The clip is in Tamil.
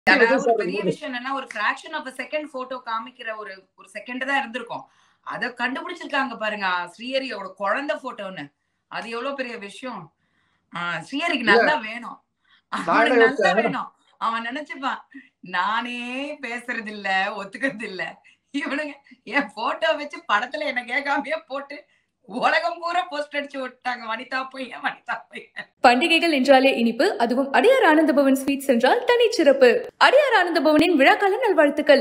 ஆனா எது ஒரு சார் பெரிய இருந்தது? விஷயம் என்னன்னா ஒரு ஃபிராக்ஷன் ஆஃப் செகண்ட் போட்டோ காமிக்கிற ஒரு ஒரு செகண்ட் தான் இருந்திருக்கும் அத கண்டுபிடிச்சிருக்காங்க பாருங்க ஸ்ரீஹரியோட குழந்தை போட்டோன்னு அது எவ்வளவு பெரிய விஷயம் ஆஹ் ஸ்ரீஹரிக்கு இல்ல. நல்லா வேணும் நான் அவனுக்கு என்ன நல்லா யோசிச்சேன்? வேணும் அவன் நினைச்சுப்பான் நானே பேசுறது இல்ல ஒத்துக்கிறது இல்ல இவனுங்க என் போட்டோ வச்சு படத்துல என்ன கேட்காமயே போட்டு உலகம் பூரா போஸ்ட் அடிச்சு விட்டாங்க வனிதா பையன் வனிதா பையன் பண்டிகைகள் என்றாலே இனிப்பு அதுவும் அடியார் ஆனந்த பவன் ஸ்வீட்ஸ் என்றால் தனிச்சிறப்பு அடியார் ஆனந்த பவனின் விழாக்கால நல்வாழ்த்துக்கள்